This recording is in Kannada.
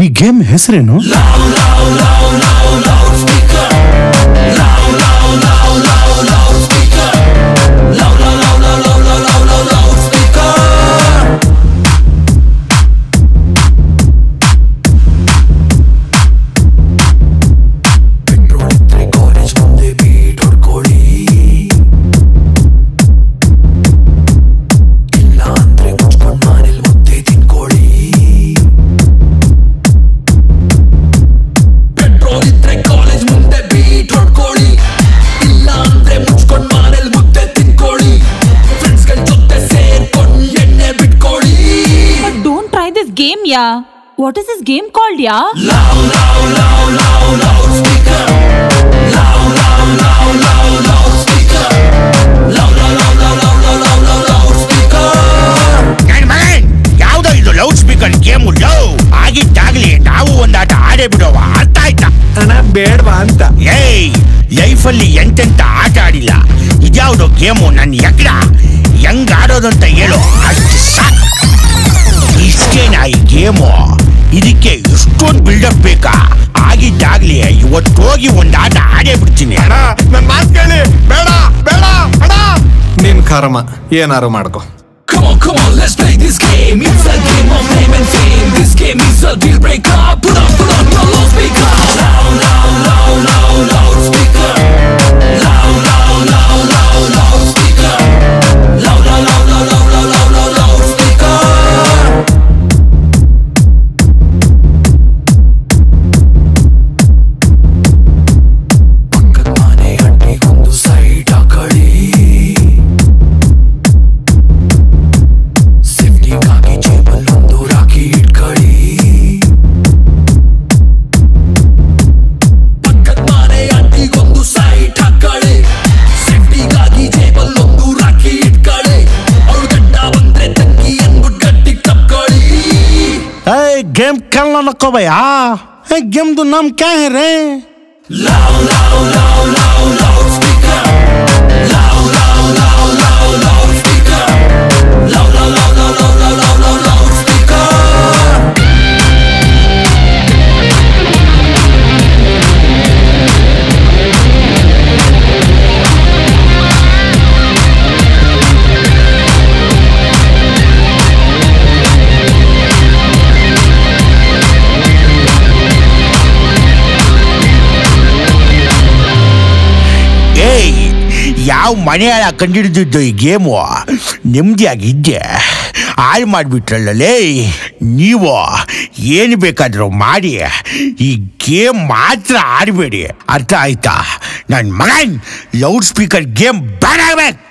ಈ ಗೇಮ್ ಹೆಸರೇನು ಪೆಟ್ರೋಲ್ ಇದ್ರೆ ಕಾಲೇಜ್ ಮುಂದೆ ಬೀಟ್ ಹೊಡ್ಕೊಳ್ಳಿ ಇಲ್ಲ ಅಂದ್ರೆ ಮುಚ್ಕೊಂಡ್ ಮನೇಲಿ ಮುದ್ದೆ ತಿನ್ಕೊಳ್ಳಿ ಪೆಟ್ರೋಲ್ ಇದ್ರೆ ಕಾಲೇಜ್ ಮುಂದೆ ಬೀಟ್ ಹೊಡ್ಕೊಳ್ಳಿ ಇಲ್ಲ ಅಂದ್ರೆ ಮುಚ್ಕೊಂಡ್ ಮನೇಲಿ ಮುದ್ದೆ ತಿನ್ಕೊಳ್ಳಿ ಫ್ರೆಂಡ್ಸ್ ಗಳ ಜೊತೆ ಸೇರ್ಕೊಂಡ್ ಎಣ್ಣೆ ಬಿಟ್ಕೊಳ್ಳಿ But don't try this game, yeah. What is this game called, yeah? ನನ್ ಮಗನ್ ಯಾವ್ದೋ ಇದು ಲೌಡ್ ಸ್ಪೀಕರ್ ಗೇಮ್ ಲವ್ ಆಗಿದ್ದಾಗ್ಲಿ ನಾವು ಒಂದಾಟ ಆಡೇ ಬಿಡೋವ ಅರ್ಥ ಆಯ್ತಾ ಅಣ್ಣ ಬೇಡವಾ ಅಂತ ಏಯ್ ಲೈಫಲ್ಲಿ ಎಂತೆಂತ ಆಟ ಆಡಿಲ್ಲ ಇದ್ಯಾವ್ದೋ ಗೇಮು ನನ್ ಎಗ್ಡ ಹೆಂಗ್ ಆಡೋದಂತ ಹೇಳು ಅಷ್ಟು ಸಾಕು ಇಷ್ಟೇನಾ ಈ ಗೇಮು ಇದಕ್ಕೆ ಇಷ್ಟೊಂದು ಬಿಲ್ಡಪ್ ಬೇಕಾ ಆಗಿದ್ದಾಗ್ಲಿ ಇವತ್ತು ಹೋಗಿ ಒಂದ್ ಆಟ ಆಡೇ ಬಿಡ್ತೀನಿ ಅಣ್ಣ ನನ್ ಮಾತು ಕೇಳಿ ಬೇಡ ಬೇಡ ಅಣ್ಣ ನಿನ್ ಕರ್ಮ ಏನಾರು ಮಾಡ್ಕೋ Come on, come on, let's play this game. It's a game of name and fame. This game is a deal breaker. Put on, put on your loudspeaker. Loud, loud, loud, loud, loudspeaker. Loud, loud, loud, loud, loudspeaker. Loud, loud, loud, loud, loud, loud, loud, loud, loudspeaker. ಪಕ್ಕದ ಮನೆ ಅಂಟಿಗೊಂದು ಸೈಟ್ ಹಾಕಳಿ ಸೇಫ್ಟಿಗಾಗಿ ಜೇಬಲ್ಲೊಂದು ರಾಖಿ ಇಟ್ಕೊಳ್ಳಿ ಪಕ್ಕದ ಮನೆ ಅಂಟಿಗೊಂದು ಸೈಟ್ ಹಾಕಳಿ ಸೇಫ್ಟಿಗಾಗಿ ಜೇಬಲ್ಲೊಂದು ರಾಖಿ ಇಟ್ಕೊಳ್ಳಿ ಅವಳು ಗಂಡ ಬಂದ್ರೆ ತಂಗಿ ಅನ್ಬಿಟ್ಟು ಗಟ್ಟಿಗೆ ತಪ್ಕೊಳ್ಳಿ ಏ ಗೇಮ್ ಕಲ್ಲ ನಕ್ಕೋ ಭಯ ಏ ಗೇಮ್ದು ನಾಮ್ ಕ್ಯಾ ಹೇ ರೇ Loud, loud, loud, loud, loudspeaker. Loud, loud, loud, loud, loudspeaker. Loud, loud, loud, loud, loud, loud, loud, loud, loudspeaker. ಏಯ್ ಯಾವ ಮನೆಯಾಳ ಕಂಡಿಡಿದಿದ್ದು ಈ ಗೇಮು ನೆಮ್ಮದಿಯಾಗಿದ್ದೆ ಹಾಳು ಮಾಡಿಬಿಟ್ರಲ್ಲೇ ನೀವು ಏನು ಬೇಕಾದರೂ ಮಾಡಿ ಈ ಗೇಮ್ ಮಾತ್ರ ಆಡಬೇಡಿ ಅರ್ಥ ಆಯ್ತಾ ನನ್ನ ಮಗನ್ ಲೌಡ್ ಸ್ಪೀಕರ್ ಗೇಮ್ ಬೇಡ ಆಗ್ಬೇಕು